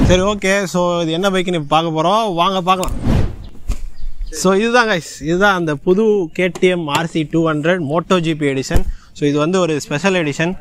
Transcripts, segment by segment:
சரி okay so இது என்ன பைக்குன்னு இப்போ பார்க்க போகிறோம் வாங்க பார்க்கலாம் ஸோ இதுதான் கைஸ் இதுதான் அந்த புது KTM RC two hundred MotoGP edition so இது வந்து ஒரு ஸ்பெஷல் எடிஷன்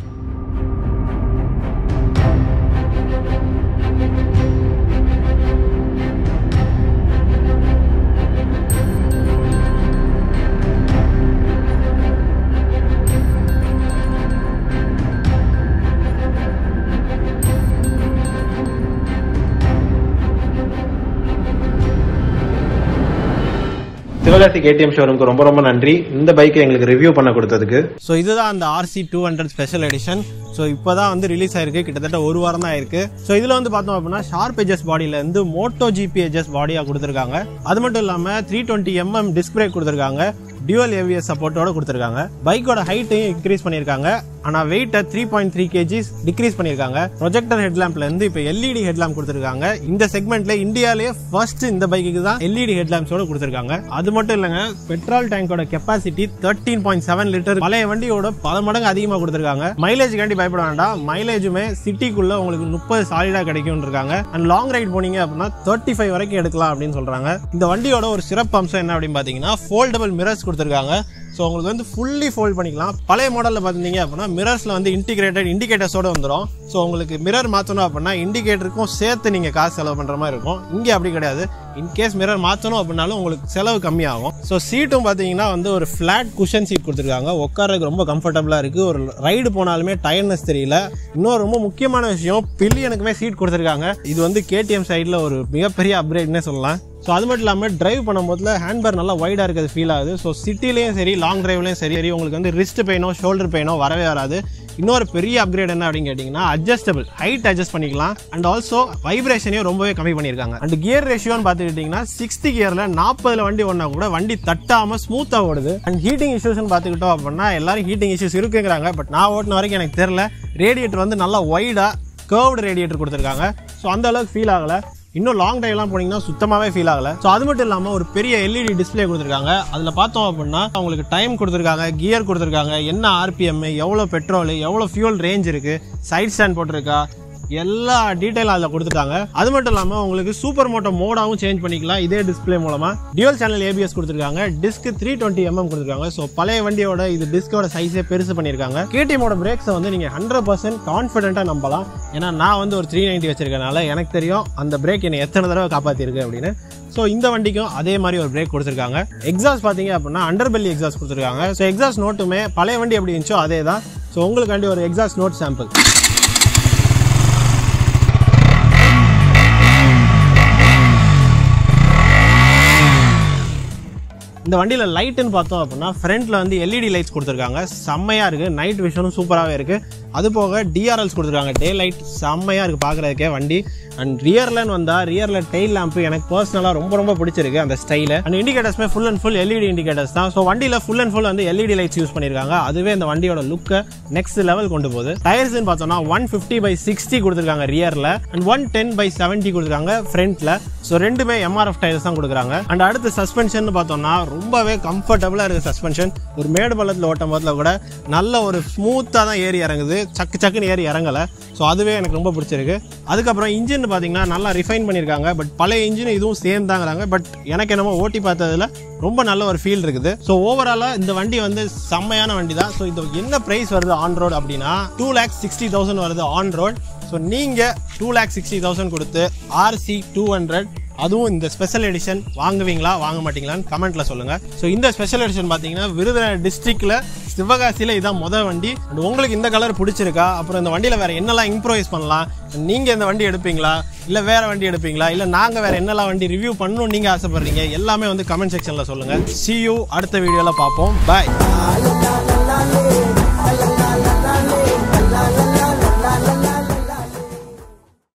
சிவகாசி கேடிஎம் ஷோரூம்க்கு ரொம்ப ரொம்ப நன்றி இந்த பைக்கை எங்களுக்கு ரிவ்யூ பண்ண கொடுத்ததுக்கு ஸோ இதுதான் அந்த RC two hundred special edition so இப்போ தான் வந்து ரிலீஸ் ஆயிருக்கு கிட்டத்தட்ட ஒரு வாரம் தான் ஆயிருக்கு ஸோ இதில் வந்து பார்த்தோம் அப்படின்னா ஷார்ப் எஜஸ் பாடியில இருந்து மோட்டோ ஜிபி எஜஸ் பாடியாக கொடுத்துருக்காங்க அது மட்டும் இல்லாமல் three twenty mm disc brake கொடுத்துருக்காங்க டியூவல் ஏவிஎஸ் சப்போர்ட்டோட கொடுத்துருக்காங்க பைக்கோட ஹைட்டையும் இன்க்ரீஸ் பண்ணியிருக்காங்க ஆனால் வெயிட்டை three point three kgs decrease பண்ணியிருக்காங்க ப்ரொஜெக்டர் ஹெட்லாம்ப்ல இருந்து இப்போ எல்இடி ஹெட்லாம்ப் கொடுத்துருக்காங்க இந்த செக்மெண்ட்ல இந்தியாலேயே ஃபர்ஸ்ட் இந்த பைக்குக்கு தான் எல்இடி ஹெட்லாம்ப்ஸோட கொடுத்துருக்காங்க அது மட்டும் இல்லைங்க பெட்ரோல் டேங்கோட capacity thirteen point seven litre பழைய வண்டியோட பல மடங்கு அதிகமாக கொடுத்துருக்காங்க மைலேஜ்காண்டி பயப்பட வேண்டாம் மைலேஜுமே சிட்டிக்குள்ள உங்களுக்கு முப்பது சாலிடா கிடைக்கும் இருக்காங்க அண்ட் லாங் ரைட் போனீங்க அப்படின்னா தேர்ட்டி ஃபைவ் வரைக்கும் எடுக்கலாம் அப்படின்னு சொல்றாங்க இந்த வண்டியோட ஒரு சிறப்பு அம்சம் என்ன அப்படின்னு பார்த்தீங்கன்னா ஃபோல்டபிள் மிரர்ஸ் கொடுத்துருக்காங்க ஸோ உங்களுக்கு வந்து ஃபுல்லி ஃபோல்ட் பண்ணிக்கலாம் பழைய மாடலில் பார்த்தீங்க அப்படின்னா மிரர்ஸில் வந்து இன்டிகிரேட்டட் இண்டிகேட்டர்ஸோட வந்துடும் ஸோ உங்களுக்கு மிரர் மாற்றணும் அப்படின்னா இண்டிகேட்டருக்கும் சேர்த்து நீங்கள் காசு செலவு பண்ணுற மாதிரி இருக்கும் இங்கே அப்படி கிடையாது இன்கேஸ் மிரர் மாற்றணும் அப்படின்னாலும் உங்களுக்கு செலவு கம்மியாகும் ஸோ சீட்டும் பார்த்தீங்கன்னா வந்து ஒரு ஃப்ளாட் குஷன் சீட் கொடுத்துருக்காங்க உட்காரதுக்கு ரொம்ப கம்ஃபர்டபுளாக இருக்குது ஒரு ரைடு போனாலுமே டயர்னஸ் தெரியல இன்னொரு ரொம்ப முக்கியமான விஷயம் பில்லியனுக்குமே சீட் கொடுத்துருக்காங்க இது வந்து கேடிஎம் சைடில் ஒரு மிகப்பெரிய அப்கிரேட்னே சொல்லலாம் ஸோ அது மட்டும் இல்லாமல் டிரைவ் பண்ணும்போதுல ஹேண்ட்பேர் நல்லா வைடாக இருக்கிறது ஃபீல் ஆகுது ஸோ சிட்டிலையும் சரி லாங் டிரைவ்லையும் சரி சரி உங்களுக்கு வந்து ரிஸ்ட் பெயினோ ஷோல்டர் பெயினோ வரவே வராது இன்னொரு பெரிய அப்கிரேட் என்ன அப்படின்னு கேட்டிங்கன்னா அட்ஜஸ்டபிள் ஹைட் அட்ஜஸ்ட் பண்ணிக்கலாம் அண்ட் ஆல்சோ வைப்ரேஷனையும் ரொம்பவே கம்மி பண்ணியிருக்காங்க அண்ட் கியர் ரேஷியோன்னு பார்த்துக்கிட்டிங்கன்னா சிக்ஸ்த் கியரில் நாற்பதுல வண்டி ஓடினா கூட வண்டி தட்டாமல் ஸ்மூத்தாக ஓடுது அண்ட் ஹீட்டிங் இஷ்யூஸ்னு பார்த்துக்கிட்டோம் அப்படின்னா எல்லாரும் ஹீட்டிங் இஷ்யூஸ் இருக்குங்கிறாங்க பட் நான் ஓட்டின வரைக்கும் எனக்கு தெரில ரேடியேட்டர் வந்து நல்லா வைடாக கர்வ்டு ரேடியேட்டர் கொடுத்துருக்காங்க ஸோ அந்த அளவுக்கு ஃபீல் ஆகலை இன்னும் லாங் டிரைவ்லாம் போனீங்கன்னா சுத்தமாகவே ஃபீல் ஆகல ஸோ அது மட்டும் இல்லாமல் ஒரு பெரிய எல்இடி டிஸ்ப்ளே கொடுத்துருக்காங்க அதில் பார்த்தோம் அப்படின்னா அவங்களுக்கு டைம் கொடுத்துருக்காங்க கியர் கொடுத்துருக்காங்க என்ன ஆர்பிஎம் எவ்வளோ பெட்ரோல் எவ்வளோ ஃபியூல் ரேஞ்ச் இருக்கு சைட் ஸ்டாண்ட் போட்டிருக்கா எல்லா டீட்டெயிலும் அதில் கொடுத்துட்டாங்க அது மட்டும் இல்லாமல் உங்களுக்கு சூப்பர் மோட்டோ மோடாவும் சேஞ்ச் பண்ணிக்கலாம் இதே டிஸ்ப்ளே மூலமாக டியூல் சேனல் ஏபிஎஸ் கொடுத்துருக்காங்க டிஸ்க் த்ரீ டுவெண்ட்டி எம்எம் கொடுத்துருக்காங்க ஸோ பழைய வண்டியோட இது டிஸ்கோட சைஸே பெருசு பண்ணியிருக்காங்க கேடிஎமோட பிரேக்ஸை வந்து நீங்கள் ஹண்ட்ரட் பர்சன்ட் கான்ஃபிடென்ட்டாக நம்பலாம் ஏன்னா நான் வந்து ஒரு த்ரீ நைன்ட்டி வச்சிருக்கனால எனக்கு தெரியும் அந்த பிரேக் என்னை எத்தனை தடவை காப்பாற்றிருக்கு அப்படின்னு ஸோ இந்த வண்டிக்கும் அதே மாதிரி ஒரு பிரேக் கொடுத்துருக்காங்க எக்ஸாஸ்ட் பார்த்தீங்க அப்படின்னா அண்டர் பெல்லி எக்ஸாஸ்ட் கொடுத்துருக்காங்க ஸோ எக்ஸாஸ்ட் நோட்டுமே பழைய வண்டி எப்படி இருந்துச்சோ அதே தான் ஸோ உங்களுக்காண்டி ஒரு எக்ஸாஸ்ட் நோட் சாம்பிள் இந்த வண்டியில் லைட்டுன்னு பார்த்தோம் அப்படின்னா ஃப்ரண்ட்ல வந்து எல்இடி லைட்ஸ் கொடுத்துருக்காங்க செம்மையாக இருக்குது நைட் விஷனும் சூப்பராகவே இருக்குது அது போக டிஆர்எல்ஸ் கொடுத்துருக்காங்க டே லைட் செம்மையாக இருக்குது பார்க்குறதுக்கே வண்டி அண்ட் ரியர்லன்னு வந்தால் ரியரில் டெயில் லேம்ப் எனக்கு பர்சனலாக ரொம்ப ரொம்ப பிடிச்சிருக்கு அந்த ஸ்டைலு அண்ட் இண்டிகேட்டர்ஸ்மே full and full LED indicators தான் ஸோ வண்டியில் ஃபுல் அண்ட் ஃபுல் வந்து எல்இடி லைட்ஸ் யூஸ் பண்ணியிருக்காங்க அதுவே இந்த வண்டியோட லுக்கை நெக்ஸ்ட் லெவல் கொண்டு போகுது டயர்ஸ்னு பார்த்தோம்னா ஒன் ஃபிஃப்டி பை சிக்ஸ்டி கொடுத்துருக்காங்க ரியரில் and one ten by seventy கொடுத்துருக்காங்க ஃப்ரண்ட்டில் ஸோ ரெண்டுமே எம்ஆர்எஃப் டயர்ஸ் தான் கொடுக்குறாங்க அண்ட் அடுத்து சஸ்பென்ஷன் பார்த்தோம்னா ரொம்பவே கம்ஃபர்டபுளாக இருக்குது சஸ்பென்ஷன் ஒரு மேடு பள்ளத்தில் ஓட்டும் போதில் கூட நல்ல ஒரு ஸ்மூத்தாக தான் ஏறி இறங்குது சக்கு சக்குன்னு ஏறி இறங்கலை ஸோ அதுவே எனக்கு ரொம்ப பிடிச்சிருக்கு அதுக்கப்புறம் இன்ஜின் பார்த்தீங்கன்னா நல்லா ரிஃபைன் பண்ணியிருக்காங்க பட் பழைய இன்ஜின் இதுவும் சேம் தாங்கிறாங்க பட் எனக்கு என்னமோ ஓட்டி பார்த்ததுல ரொம்ப நல்ல ஒரு ஃபீல் இருக்குது ஸோ ஓவராலாக இந்த வண்டி வந்து செம்மையான வண்டி தான் ஸோ இது என்ன ப்ரைஸ் வருது ஆன் ரோட் அப்படின்னா டூ லேக்ஸ் சிக்ஸ்டி தௌசண்ட் வருது ஆன் ரோட் ஸோ நீங்கள் டூ லேக் சிக்ஸ்டி தௌசண்ட் கொடுத்து ஆர்சி டூ ஹண்ட்ரட் அதுவும் இந்த ஸ்பெஷல் எடிஷன் வாங்குவீங்களா வாங்க மாட்டீங்களான்னு கமெண்ட்ல சொல்லுங்க ஸோ இந்த ஸ்பெஷல் எடிஷன் பார்த்தீங்கன்னா விருதுநகர் டிஸ்ட்ரிக்ட்ல சிவகாசியில் இதான் மொதல் வண்டி And உங்களுக்கு இந்த கலர் பிடிச்சிருக்கா அப்புறம் இந்த வண்டியில் வேற என்னெல்லாம் இம்ப்ரோவைஸ் பண்ணலாம் நீங்கள் இந்த வண்டி எடுப்பீங்களா இல்லை வேற வண்டி எடுப்பீங்களா இல்லை நாங்கள் வேற என்னெல்லாம் வண்டி ரிவ்யூ பண்ணணும் நீங்கள் ஆசைப்படுறீங்க எல்லாமே வந்து கமெண்ட் செக்ஷனில் சொல்லுங்க see you அடுத்த வீடியோவில் பார்ப்போம் பாய்